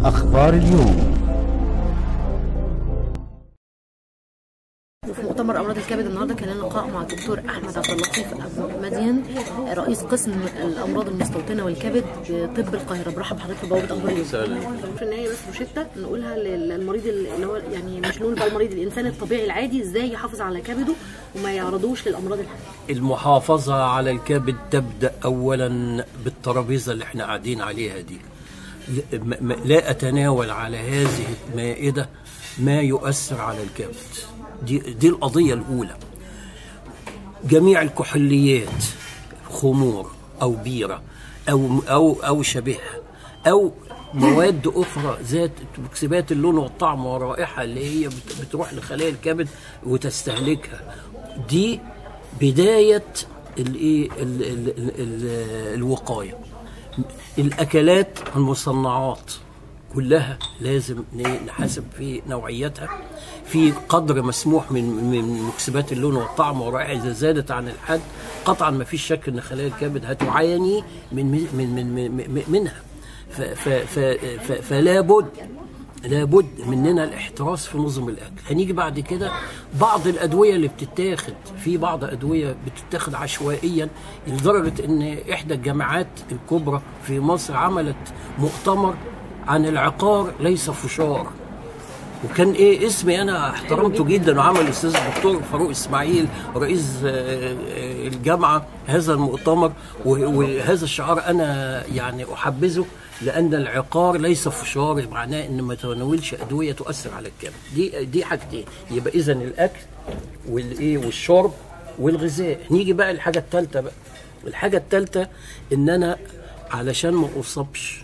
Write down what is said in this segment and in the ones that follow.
أخبار اليوم وفي مؤتمر امراض الكبد النهارده كان لنا لقاء مع الدكتور احمد عبد اللطيف ابو مدين رئيس قسم الامراض المستوطنه والكبد بطب القاهره برحب بحضرتك في بوابه اخبار اليوم في النهايه بس روشته نقولها للمريض اللي هو يعني مش نقول بقى المريض الانسان الطبيعي العادي ازاي يحافظ على كبده وما يعرضوش للامراض الحادة المحافظة على الكبد تبدأ أولا بالترابيزة اللي احنا قاعدين عليها دي ل- م- م- لا أتناول على هذه المائدة ما يؤثر على الكبد دي, دي القضية الأولى جميع الكحوليات خمور أو بيرة أو أو أو شبيهها أو مواد أخرى ذات مكسبات اللون والطعم والرائحة اللي هي بت- بتروح لخلايا الكبد وتستهلكها دي بداية الايه ال- ال- ال- ال- الوقاية الأكلات المصنعات كلها لازم ن- نحاسب في نوعيتها في قدر مسموح من من مكسبات اللون والطعم والرائحه اذا زادت عن الحد قطعا ما فيش شك ان خلايا الكبد هتعاني من من من, من, من منها ف ف ف ف فلا بد لابد مننا الاحتراس في نظم الاكل هنيجي بعد كده بعض الادويه اللي بتتاخد في بعض ادويه بتتاخد عشوائيا لدرجه ان احدى الجامعات الكبرى في مصر عملت مؤتمر عن العقار ليس فشار وكان ايه اسمي انا احترمته جدا وعمل الاستاذ الدكتور فاروق اسماعيل رئيس آه، آه، الجامعه هذا المؤتمر و- وهذا الشعار انا يعني احبذه لان العقار ليس فشار معناه ان ما تناولش ادويه تؤثر على الكبد دي دي حاجتين يبقى اذا الاكل والايه والشرب والغذاء نيجي بقى الحاجه الثالثه بقى الحاجه الثالثه ان انا علشان ما اصابش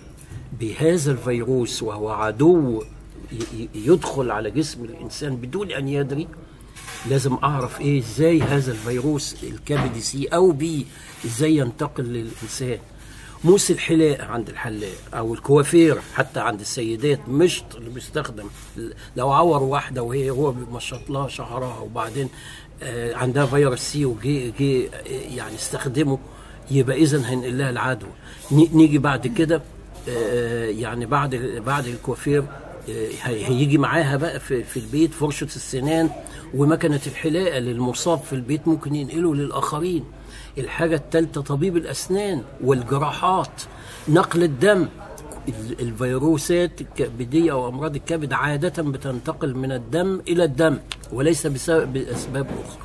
بهذا الفيروس وهو عدو ي- ي- يدخل على جسم الانسان بدون ان يدري لازم اعرف ايه ازاي هذا الفيروس الكبدي سي او بي ازاي ينتقل للانسان موس الحلاقه عند الحلاق او الكوافير حتى عند السيدات مشط اللي بيستخدم لو عور واحده وهي هو بيمشط لها شعرها وبعدين آه، عندها فيروس سي وجي جي آه، يعني استخدمه يبقى اذا هنقل لها العدوى ني- نيجي بعد كده آه، يعني بعد بعد الكوافير آه، هي- هيجي معاها بقى في, في البيت فرشة السنان ومكنة الحلاقة للمصاب في البيت ممكن ينقله للآخرين الحاجة الثالثة طبيب الأسنان والجراحات نقل الدم ال- الفيروسات الكبدية أو أمراض الكبد عادة بتنتقل من الدم إلى الدم وليس بسبب بأسباب أخرى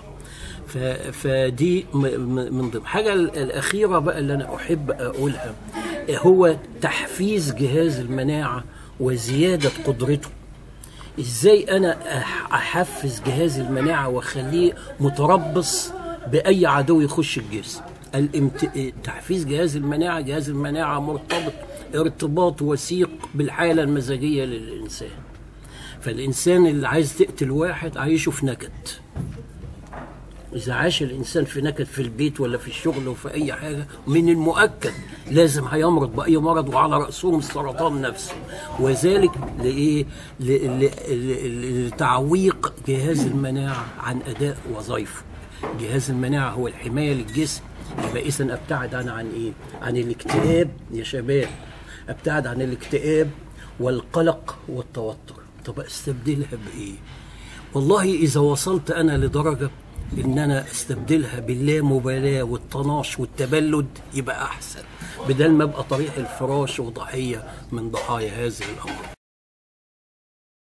ف- فدي م- م- من ضمن حاجة ال- الأخيرة بقى اللي أنا أحب أقولها هو تحفيز جهاز المناعة وزيادة قدرته ازاي انا أح- احفز جهاز المناعه واخليه متربص باي عدو يخش الجسم الامت... تحفيز جهاز المناعه جهاز المناعه مرتبط ارتباط وثيق بالحاله المزاجيه للانسان فالانسان اللي عايز تقتل واحد عايشه في نكد إذا عاش الإنسان في نكد في البيت ولا في الشغل وفي أي حاجة من المؤكد لازم هيمرض بأي مرض وعلى رأسهم السرطان نفسه وذلك لإيه؟ ل- ل- ل- لتعويق جهاز المناعة عن أداء وظائفه جهاز المناعة هو الحماية للجسم يبقى إذا أبتعد أنا عن إيه؟ عن الاكتئاب يا شباب أبتعد عن الاكتئاب والقلق والتوتر طب استبدلها بإيه؟ والله إذا وصلت أنا لدرجة إن أنا استبدلها باللامبالاة والطناش والتبلد يبقى أحسن بدل ما أبقى طريح الفراش وضحية من ضحايا هذه الأمراض